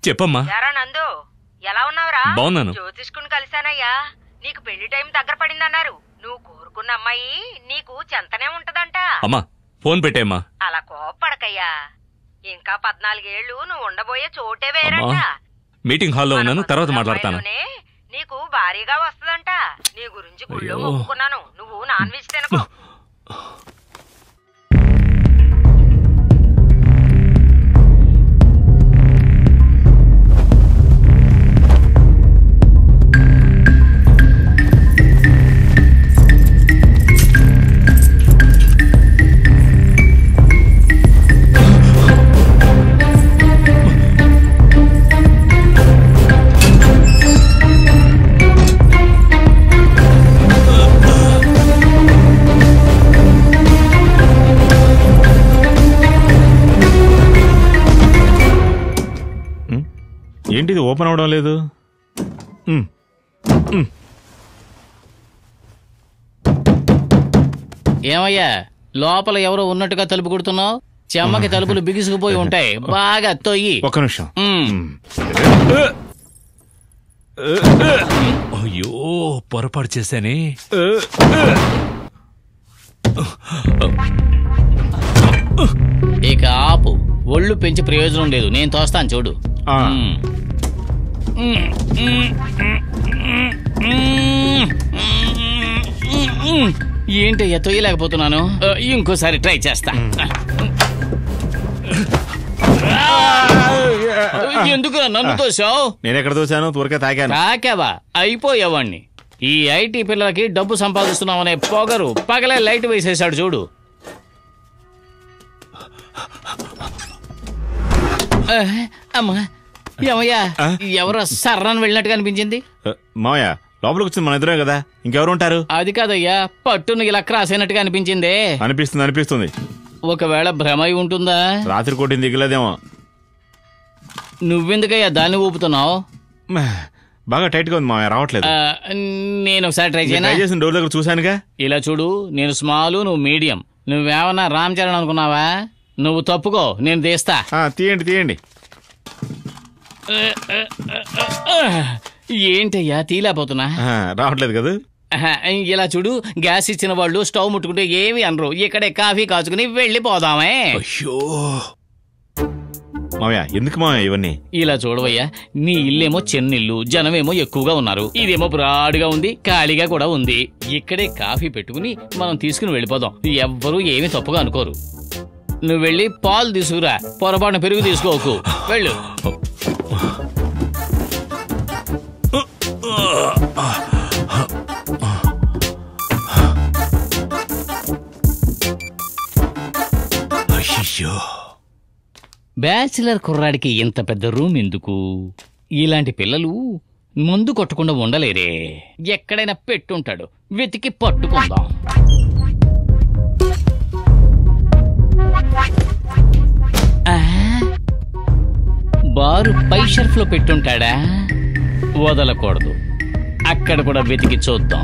చెప్పమ్మా ఎరా నందు ఎలా ఉన్నావురా బాగున్నాను. జ్యోతిష్కుని కలిశానయ్యా నీకు పెళ్లి టైం దగ్గర పడిందన్నారు నువ్వు కోరుకున్న అమ్మాయి నీకు చెంతనే ఉంటదంట అమ్మా ఫోన్ పెట్టేమ్మా అలా కోప్పడకయ్యా ఇంకా పద్నాలుగేళ్లు నువ్వు ఉండబోయే చోటే వేరంట అమ్మా మీటింగ్ హాల్లో మన ఉన్నాను తర్వాత పదమూడు మాట్లాడతాను అమ్మాయిలోనే నీకు భారీగా వస్తదంట నీ గురించి గుళ్ళో అయ్యో. మొక్కుకున్నాను నువ్వు నాన్ వెజ్ తినకు ఏంటిది ఓపెన్ అవడం లేదు ఉమ్, ఉమ్. ఏమయ్యా లోపల ఎవరో ఉన్నట్టుగా తలుపు కొడుతున్నావు చెమ్మకి తలుపులు బిగుసుకుపోయి ఉంటాయి బాగా తొయ్యి ఒక్క నిమిషం ఉమ్. అయ్యో పొరపాటు చేశానే ఇక ఆపు ఒళ్ళు పెంచి ప్రయోజనం లేదు నేను తోస్తాను చూడు ఆ. ఉమ్. ఉమ్, ఉమ్, ఉమ్, ఉమ్, ఉమ్, ఉమ్. ఏంటయ్యా తొయ్యలేకపోతున్నాను ఆ, ఇంకోసారి ట్రై చేస్తా ఎందుకు నన్ను తోసావు నేను ఎక్కడ చూశాను త్వరగా తాగాను తాకావా అయిపోయేవాణ్ణి ఈ ఐటీ పిల్లలకి డబ్బు సంపాదిస్తున్నామనే పొగరు పగలే లైట్ వేసేశాడు చూడు ఆ, అమ్మా ఏమయ్యా ఆ? ఎవరో సర్రని వెళ్ళినట్టుగా అనిపించింది ఆ, మావయ్య లోపలికి వచ్చింది మన ఇద్దరే కదా ఇంకెవరు ఉంటారు అది కాదయ్యా పట్టును ఇలా క్రాస్ అయినట్టుగా అనిపించిందే అనిపిస్తుంది అనిపిస్తుంది ఒకవేళ భ్రమ అయి ఉంటుందా రాత్రి కొట్టింది దిగలేదేమో నువ్వెందుకయ్యా దాన్ని ఊపుతున్నావు మ్మ్. బాగా టైట్ గా ఉంది మావయ్య రావట్లేదు ఆ, నేను ఒకసారి ట్రై నేను చేయనా ట్రై చేసిన డోర్ దగ్గర చూశానుగా ఇలా చూడు నేను స్మాల్ నువ్వు మీడియం నువ్వేమన్నా రామ్ చరణ్ అనుకున్నావా నువ్వు తప్పుకో నేను తీస్తా ఆ, తీయండి తీయండి ఏంటయ్యా తీలేకపోతున్నా ఆ, రావట్లేదు కదా ఆహా, ఇలా చూడు గ్యాస్ ఇచ్చిన వాళ్ళు స్టవ్ ముట్టుకుంటే ఏమి అనరు ఇక్కడే కాఫీ కాచుకుని వెళ్ళిపోదామే అయ్యో మావయ్య ఎందుకు మావయ్య ఇవన్నీ ఇలా చూడవయ్యా నీ ఇల్లేమో చిన్నిల్లు జనమేమో ఎక్కువగా ఉన్నారు ఇదేమో బ్రాడ్గా ఉంది ఖాళీగా కూడా ఉంది ఇక్కడే కాఫీ పెట్టుకుని మనం తీసుకుని వెళ్ళిపోదాం ఎవ్వరూ ఏమీ తప్పుగా అనుకోరు నువ్వు వెళ్ళి పాలు తీసుకురా పొరపాటున పెరుగు తీసుకోకు వెళ్ళు అయ్యో బ్యాచిలర్ కుర్రాడికి ఇంత పెద్ద రూమ్ ఎందుకు ఇలాంటి పిల్లలు మందు కొట్టకుండా ఉండలేరే ఎక్కడైనా పెట్టుంటాడు వెతికి పట్టుకుందాం ఆ? బారు పై షెల్ఫ్ లో పెట్టుంటాడా వదలకూడదు అక్కడ కూడా వెతికి చూద్దాం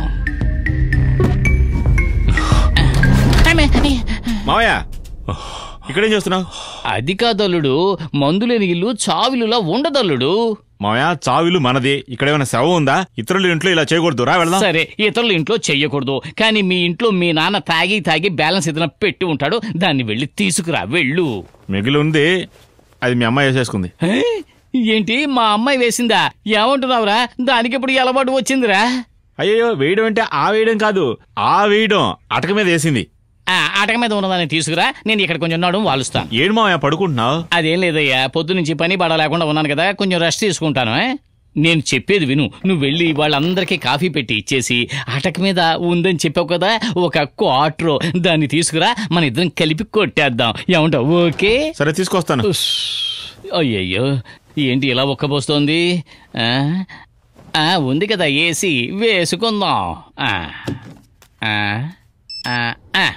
మావయ్య ఇక్కడేం చేస్తున్నావు అది కాదల్లుడు మందులేని ఇల్లు చావిలులా ఉండదల్లుడు మావయ్య చావిలు మనది ఇక్కడ ఏమైనా శవం ఉందా ఇతరుల ఇంట్లో ఇలా చేయకూడదు రా వెళ్దాం సరే ఇతరుల ఇంట్లో చెయ్యకూడదు కానీ మీ ఇంట్లో మీ నాన్న తాగి తాగి బ్యాలెన్స్ ఏదైనా పెట్టి ఉంటాడు దాన్ని వెళ్ళి తీసుకురా వెళ్ళు మిగిలి ఉంది అది మీ అమ్మాయి వేసేసుకుంది హే? ఏంటి మా అమ్మాయి వేసిందా ఏమంటున్నావురా దానికి ఇప్పుడు ఈ అలవాటు వచ్చిందిరా అయ్యో వేయడం అంటే ఆ వేయడం కాదు ఆ వేయడం అటక మీద వేసింది ఆ, ఆటక మీద ఉన్నదాన్ని తీసుకురా నేను ఇక్కడ కొంచెం నడుము వాలుస్తాను ఏడు మావయ్య పడుకుంటున్నావు అదేం లేదయ్యా పొద్దు నుంచి పని పడ లేకుండా ఉన్నాను కదా కొంచెం రెస్ట్ తీసుకుంటాను ఏ? నేను చెప్పేది విను నువ్వు వెళ్ళి వాళ్ళందరికీ కాఫీ పెట్టి ఇచ్చేసి అటక మీద ఉందని చెప్పావు కదా ఒక క్వార్టర్ దాన్ని తీసుకురా మన ఇద్దరం కలిపి కొట్టేద్దాం ఏమంటావు ఓకే సరే తీసుకొస్తాను ఉస్. అయ్యయ్యో ఏంటి ఇలా ఒక్కబోస్తోంది ఆ? ఆ, ఉంది కదా ఏసీ వేసుకుందాం ఆ. ఆ. ఆ. ఆ.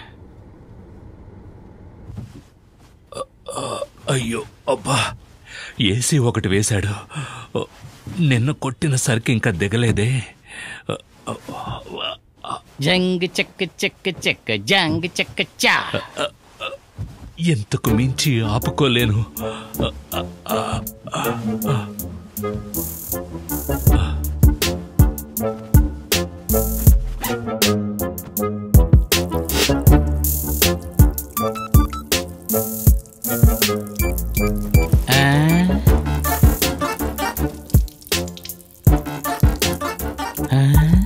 అయ్యో అబ్బా ఏసీ ఒకటి వేశాడు నిన్న కొట్టిన సరికి ఇంకా దిగలేదే జంగ్ చెక్క చెక్క చెక్క జంగ్ చెక్క చా ఎంతకు మించి ఆపుకోలేను ఆ? ఆ?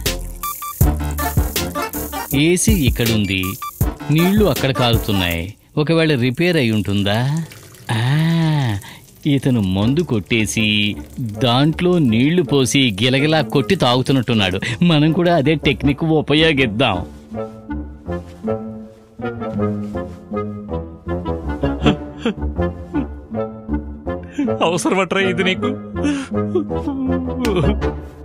ఏసీ ఇక్కడుంది నీళ్లు అక్కడ కారుతున్నాయి ఒకవేళ రిపేర్ అయి ఉంటుందా ఆ, ఇతను మందు కొట్టేసి దాంట్లో నీళ్లు పోసి గిలగిలా కొట్టి తాగుతున్నట్టున్నాడు మనం కూడా అదే టెక్నిక్ ఉపయోగిద్దాం అవసరమట్రా ఇది నీకు